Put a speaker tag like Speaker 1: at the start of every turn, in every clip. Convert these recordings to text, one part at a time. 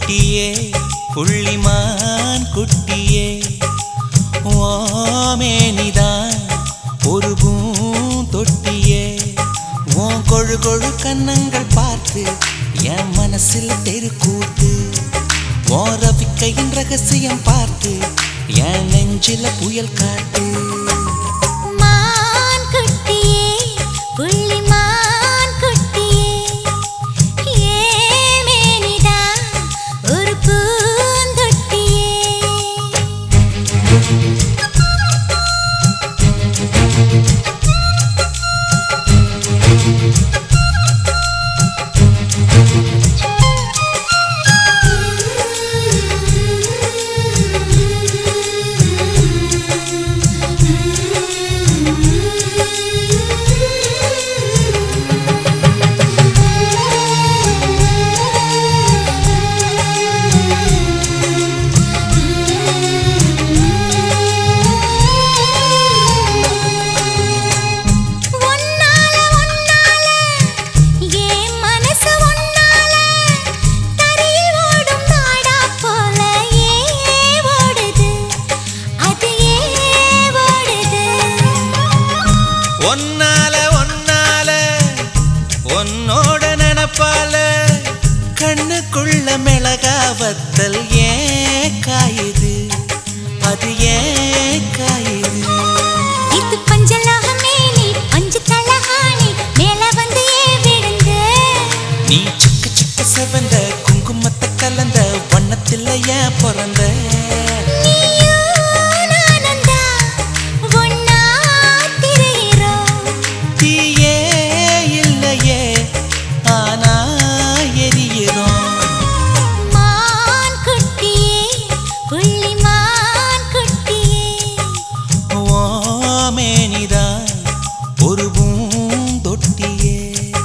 Speaker 1: குட்டியே புள்ளிமான் குட்டியே ஓமேனிதான் ஒரு பூந்தொட்டியே உன் கொழு கொழு கன்னங்கள் பார்த்து என் மனசில் தெருக்கூத்து உன் ரவிக்கையின் ரகசியம் பார்த்து என் நெஞ்சில புயல் காட்டு
Speaker 2: மான் குட்டியே புள்ளிமான் குட்டியே ஏமேனிதா ஒரு பூந்தொட்டியே ஒன்னால ஒன்னால ஏன் மனசு ஒன்னால தரையில் ஓடும் நாடா போல ஏ ஓடுது அது ஏ ஓடுது
Speaker 1: ஒன்னால ஒன்னால உன்னோட நினப்பால கண்ணுக்குள்ள மிளகாவத்தல் ஏன் காயுது அது ஏன் காயுது
Speaker 2: இது பஞ்சலோகமே நீ பஞ்சு தலஹானி மேல வந்து ஏ விழுந்து
Speaker 1: நீ சிக்க சிக்க செவந்த குங்குமத்தை கலந்த வண்ணத்தில் ஏன் பிறந்த
Speaker 2: நீயும் நானும் தான் ஒன்னா திரியிறோம்
Speaker 1: தீயே இல்லையே ஆனா எரியிறோம்
Speaker 2: மான் குட்டியே புள்ளிமான் குட்டியே
Speaker 1: ஓமேனிதான் ஒரு பூந்தொட்டியே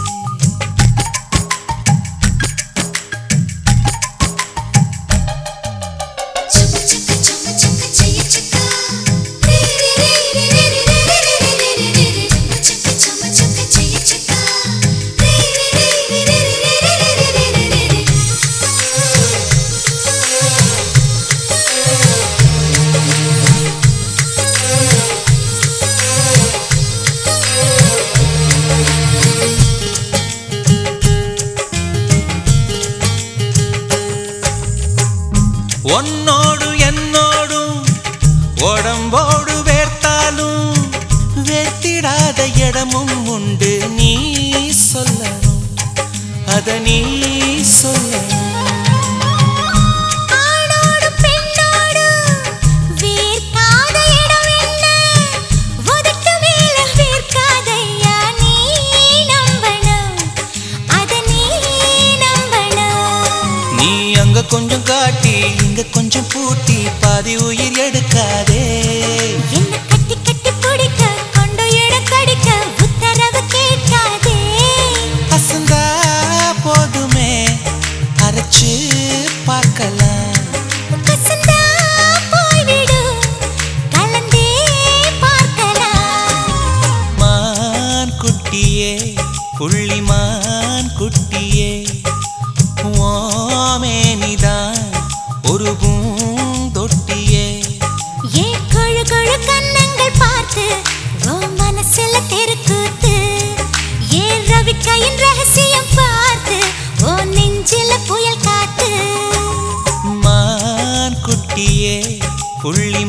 Speaker 1: உன்னோடு என்னோடும் உடம்போடு வேர்த்தாலும் வேர்த்திடாத இடமும் உண்டு நீ சொல்லணும் அத நீ சொல்லணும்
Speaker 2: ஆணோடு பெண்ணோடு வேர்க்காத இடம் என்ன உதட்டு மேல வேர்க்காதையா நீ நம்பணும் அத நீ நம்பணும்
Speaker 1: நீ அங்க கொஞ்சம் காட்டி இங்க கொஞ்சம் பூட்டி பாதி உயிர் எடுக்காதே
Speaker 2: என்ன கட்டி கட்டி பிடிக்க கொண்டு இடம் கடிக்க உத்தரவு கேட்காதே
Speaker 1: அசந்தா போதுமே அரைச்சு பார்க்கலாம்
Speaker 2: கசந்தா போய்விடு கலந்தே பார்க்கலாம்
Speaker 1: மான் குட்டியே புள்ளிமான் குட்டியே ஓமேனிதான் ஒரு பூந்தொட்டியே
Speaker 2: ஏ கொழு கொழு கன்னங்கள் பார்த்து ஓ மனசுல தெருக்கூத்து ஏ ரவிக்கையின் ரகசியம் பார்த்து ஓ நெஞ்சில புயல் காத்து
Speaker 1: மான் குட்டியே புள்ளி